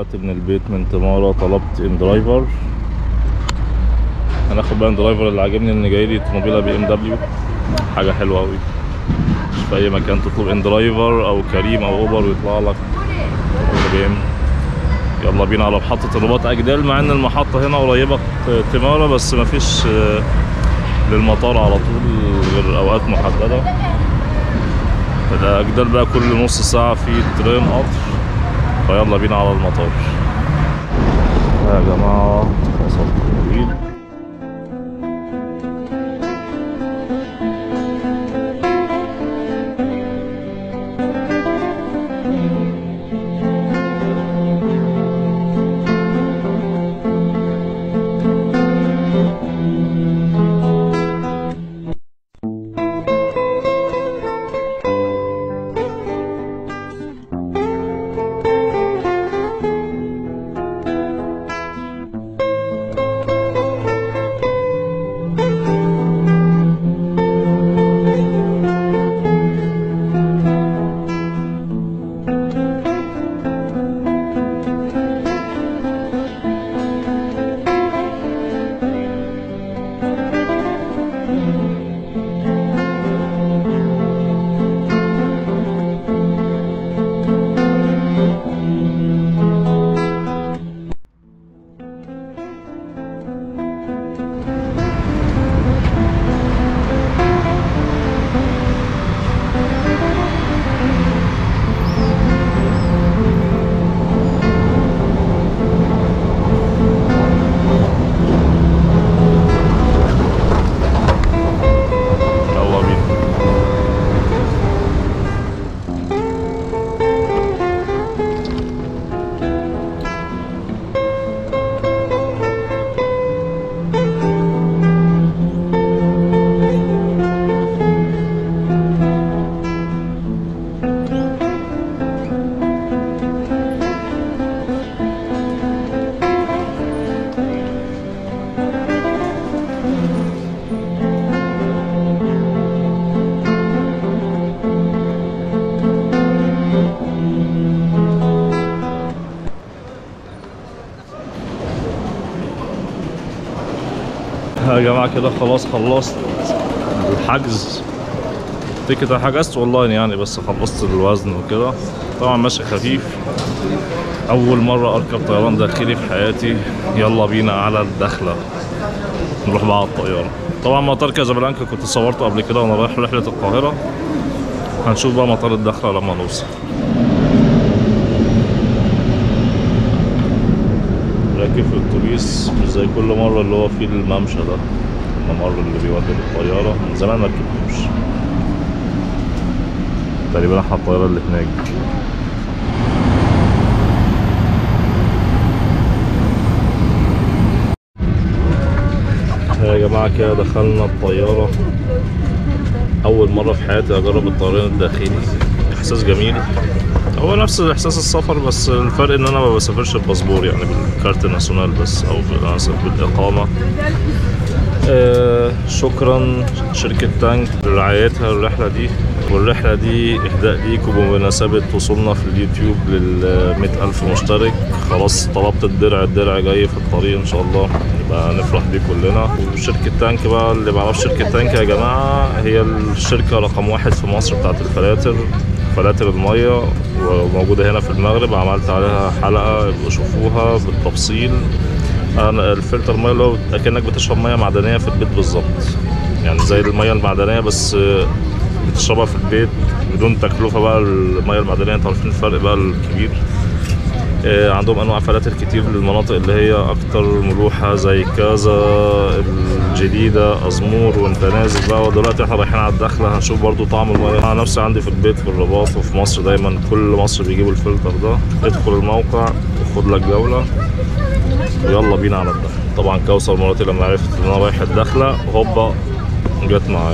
طلعت من البيت من تمارة طلبت ان درايفر هناخد بقى ان درايفر اللي عاجبني ان جاي لي طوموبيله بي ام دبليو حاجه حلوه قوي مش في اي مكان تطلب ان درايفر او كريم او اوبر ويطلع لك بي ام يلا بينا على محطة الرباط أجدال مع إن المحطة هنا قريبة ت- تمارة بس مفيش آه، للمطار على طول غير أوقات محددة الأجدال بقى كل نص ساعة في ترين قطر فيلا بينا على المطار يا جماعة وصلت طويل يلا بينا يا جماعة كده خلاص خلصت الحجز التيكت انا حجزت اونلاين يعني بس خلصت الوزن وكده طبعا ماشي خفيف اول مرة اركب طيران داخلي في حياتي يلا بينا على الدخلة نروح بقى على الطيارة طبعا مطار كازابلانكا كنت صورته قبل كده وانا رايح رحلة القاهرة هنشوف بقى مطار الدخلة لما نوصل راكب في الاتوبيس مش زي كل مرة اللي هو فيه الممشى ده الممر اللي بيودي للطيارة من زمان ما ركبتوش تقريبا احنا الطيارة اللي هناك يا جماعة كده دخلنا الطيارة أول مرة في حياتي أجرب الطيران الداخلي إحساس جميل هو نفس إحساس السفر بس الفرق إن أنا ما بسافرش بباسبور يعني بالكارت ناسيونال بس أو بال- أنا بسافر بالإقامة آه شكرا شركة تانك لرعايتها الرحلة دي والرحلة دي إهداء ليكم بمناسبة وصولنا في اليوتيوب لل ألف مشترك خلاص طلبت الدرع الدرع جاي في الطريق إن شاء الله يبقى نفرح بيه كلنا وشركة تانك بقى اللي معرفش شركة تانك يا جماعة هي الشركة رقم واحد في مصر بتاعت الفلاتر فلاتر المية وموجودة هنا في المغرب عملت عليها حلقة يبقوا شوفوها بالتفصيل انا الفلتر ميه اللي هو اكنك بتشرب ميه معدنيه في البيت بالظبط يعني زي الميه المعدنيه بس آه، بتشربها في البيت بدون تكلفه بقى الميه المعدنيه انتوا عارفين الفرق بقى الكبير آه، عندهم انواع فلاتر كتير للمناطق اللي هي اكتر ملوحه زي كازا الجديده ازمور وانت نازل بقى ودلوقتي احنا رايحين على الدخله هنشوف برضو طعم الميه انا نفسي عندي في البيت في الرباط وفي مصر دايما كل مصر بيجيبوا الفلتر ده ادخل الموقع وخد لك جوله ويلا بينا على الدخله طبعا كوثر مراتي لما عرفت ان انا رايح الدخله هوبا جت معايا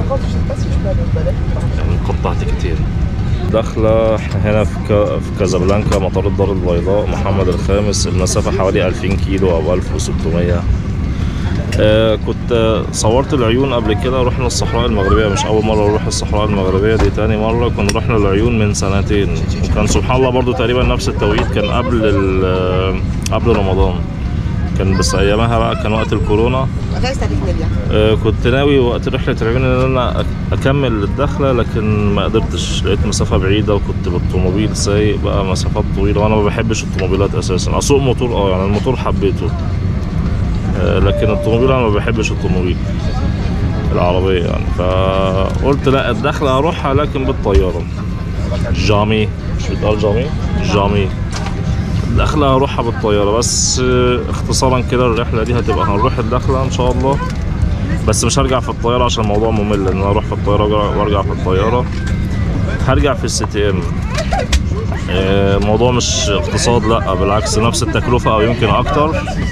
يعني مقطع تيكتين داخلة احنا هنا في, كا... في كازابلانكا مطار الدار البيضاء محمد الخامس المسافة حوالي 2000 كيلو أو 1600 آه كنت آه، صورت العيون قبل كده رحنا الصحراء المغربية مش أول مرة نروح الصحراء المغربية دي تاني مرة كنا رحنا العيون من سنتين وكان سبحان الله برضو تقريبا نفس التوقيت كان قبل ال- آه، قبل رمضان كان بس أيامها بقى كان وقت الكورونا Reste avec Nelia. آه، كنت ناوي وقت رحلة العيون ان انا أك- اكمل الدخلة لكن ما قدرتش لقيت مسافة بعيدة وكنت بالطوموبيل سايق بقى مسافات طويلة وانا ما بحبش الطوموبيلات اساسا اسوق موتور اه يعني الموتور حبيته آه، لكن الطوموبيل انا ما بحبش الطوموبيل العربية يعني فقلت لا الدخلة هروحها لكن بالطيارة جامي مش بيتقال جامي جامي الدخلة هروحها بالطيارة بس آه، اختصارا كده الرحلة دي هتبقى هنروح الدخلة ان شاء الله بس مش هرجع في الطيارة عشان الموضوع ممل ان انا اروح في الطيارة وأرجع- وارجع في الطيارة هرجع في السي تي ام الموضوع مش اقتصاد لا بالعكس نفس التكلفة او يمكن اكتر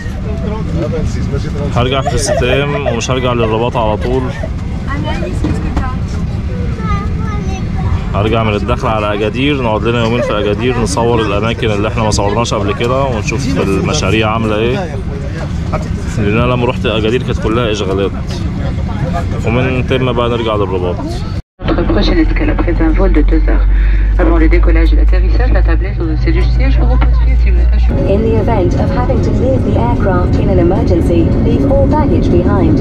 هرجع في السي تي ام ومش هرجع للرباط على طول هرجع من الدخل على اجادير نقعد لنا يومين في اجادير نصور الاماكن اللي احنا ما صورناش قبل كده ونشوف المشاريع عامله ايه لان انا لما رحت اجادير كانت كلها اشغالات ومن تم بقى نرجع للرباط Notre prochaine escale après un vol de 2 heures. Avant le décollage et l'atterrissage, la tablette au dessus du siège vous repose si vous êtes assuré. In the event of having to leave the aircraft in an emergency, leave all baggage behind.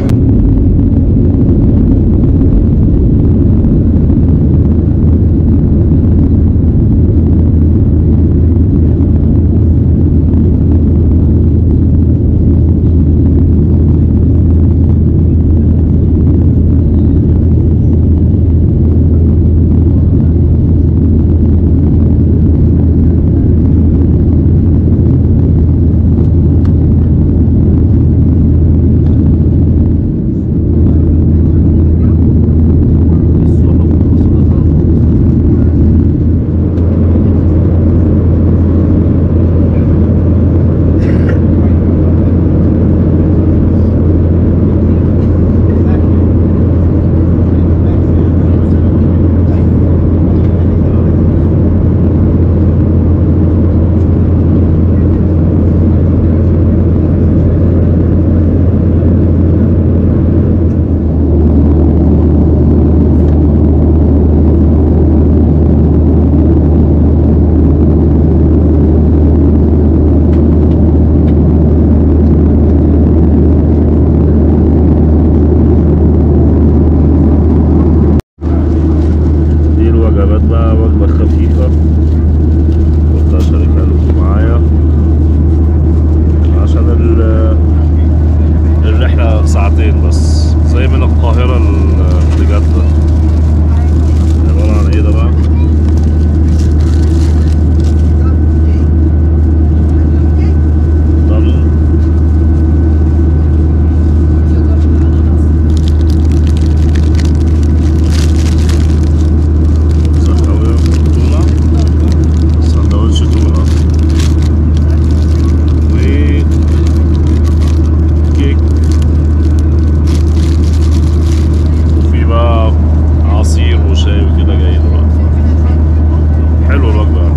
دي الوجبات بقى وجبة خفيفة قلت أشاركها لكم معايا عشان ال- الرحلة ساعتين بس زي من القاهرة ل- لجدة عبارة عن ايه ده بقى؟ ضمن سندوتش تونة سندوتش تونة وكيك وفي بقى عصير وشاي وكده جاي دلوقتي حلو الوجبة يعني.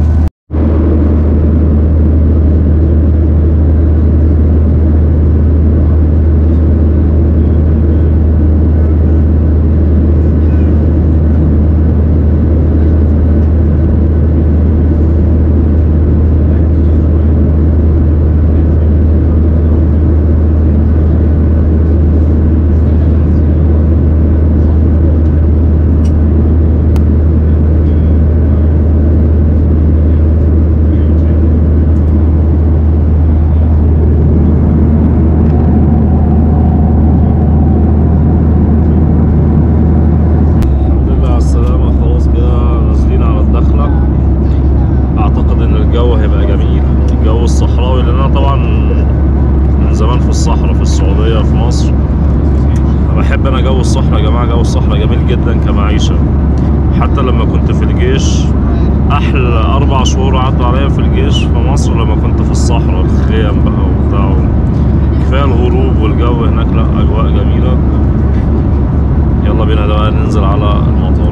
الحمد لله على السلامة خلاص كده نازلين على الدخلة أعتقد إن الجو هيبقى جميل الجو الصحراوي لأن أنا طبعا من زمان في الصحراء في السعودية في مصر أنا بحب أنا جو الصحراء يا جماعة جو الصحراء جميل جدا كمعيشة حتى لما كنت في الجيش أحلى أربع شهور عدوا عليا في الجيش في مصر لما كنت في الصحراء الخيم بقى وبتاع كفاية الغروب والجو هناك لا أجواء جميلة يلا بينا بقى ننزل على المطار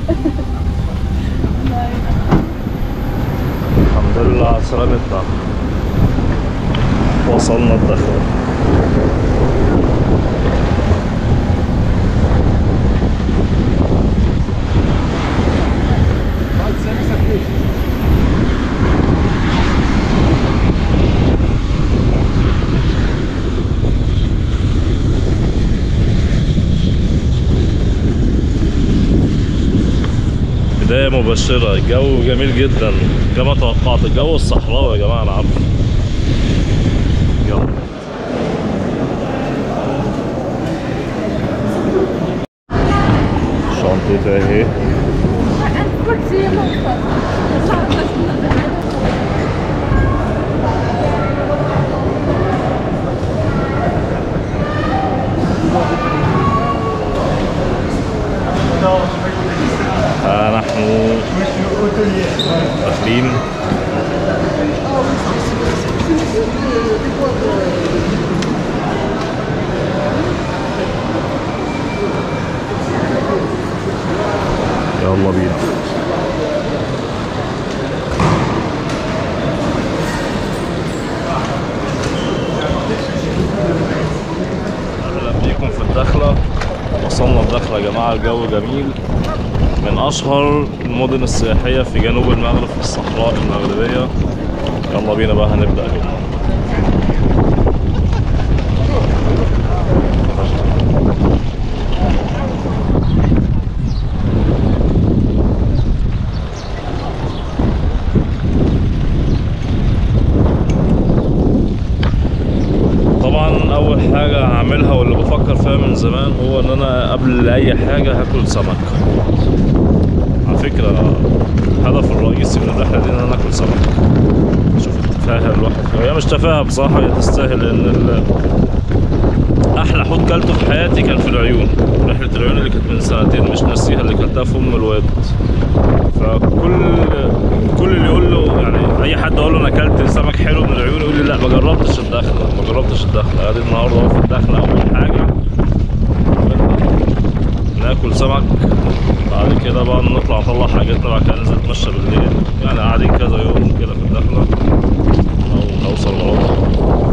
الحمد لله على سلامتنا وصلنا الدخل بداية مبشرة الجو جميل جدا كما توقعت الجو الصحراوي يا جماعة أنا عارف يلا شنطتي اهي ها نحن داخلين يلا بينا اهلا بيكم في الدخله وصلنا الدخله يا جماعه الجو جميل من اشهر المدن السياحيه في جنوب المغرب في الصحراء المغربيه يلا بينا بقى هنبدا اليوم طبعا اول حاجه هعملها واللي بفكر فيها من زمان هو ان انا قبل اي حاجه هاكل سمك على فكره الهدف الرئيسي من الرحله دي ان انا اكل سمك شوف التفاهه الواحد هي مش تفاهه بصراحه هي تستاهل لان ال- احلى حوت كلته في حياتي كان في العيون رحله العيون اللي كانت من سنتين مش ناسيها اللي كلتها في ام الواد فكل كل اللي يقول له يعني اي حد اقول له انا اكلت سمك حلو من العيون يقول لي لا ما جربتش الدخله ما جربتش الدخله ادي النهارده اهو في الدخله اول حاجه ناكل سمك بعد كده بقى نطلع نطلع حاجاتنا بعد كده ننزل نتمشى بالليل يعني قاعدين كذا يوم كده في الدخله او نوصل لغايه